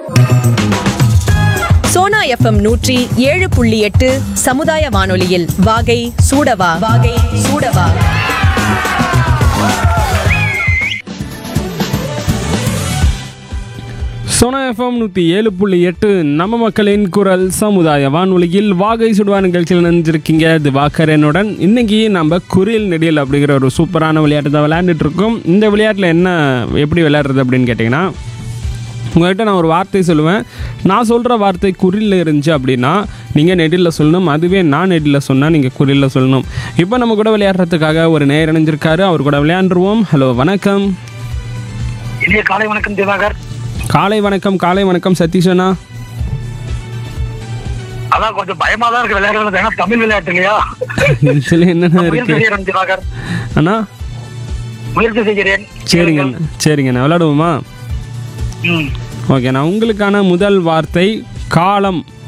Sona FM நூற்றி ஏழு புள்ளி எட்டு சமுதாய வானொலியில் வாகை சூடவா வாகை சூடவா சோனா எஃப்எம் நூற்றி ஏழு புள்ளி எட்டு நம்ம மக்களின் குரல் சமுதாய வானொலியில் வாகை சுடுவா நிகழ்ச்சியில் நினைஞ்சிருக்கீங்க திவாகரனுடன் இன்னைக்கு நம்ம குரில் நெடியல் அப்படிங்கிற ஒரு சூப்பரான விளையாட்டு தான் விளையாண்டுட்டு இருக்கோம் இந்த விளையாட்டில் என்ன எப்படி விளையாடுறது அப்படின்னு கேட்டிங்கன்னா உங்கள்கிட்ட நான் ஒரு வார்த்தை சொல்லுவேன் நான் சொல்கிற வார்த்தை குறியில் இருந்துச்சு அப்படின்னா நீங்கள் நெடில் சொல்லணும் அதுவே நான் நெடில் சொன்னால் நீங்கள் குறியில் சொல்லணும் இப்போ நம்ம கூட விளையாடுறதுக்காக ஒரு நேர் இணைஞ்சிருக்காரு அவர் கூட விளையாண்டுருவோம் ஹலோ வணக்கம் இனிய காலை வணக்கம் திவாகர் காலை வணக்கம் காலை வணக்கம் சதீஷனா அதான் கொஞ்சம் பயமா தான் இருக்கு விளையாடுறது ஏன்னா தமிழ் விளையாட்டு இல்லையா இதில் என்னென்ன முயற்சி இருக்கு செய்கிறேன் திவாகர் அண்ணா முயற்சி செய்கிறேன் சரிங்க சரிங்கண்ணா விளையாடுவோமா ம். ஓகேண்ணா உங்களுக்கான முதல் வார்த்தை காலம்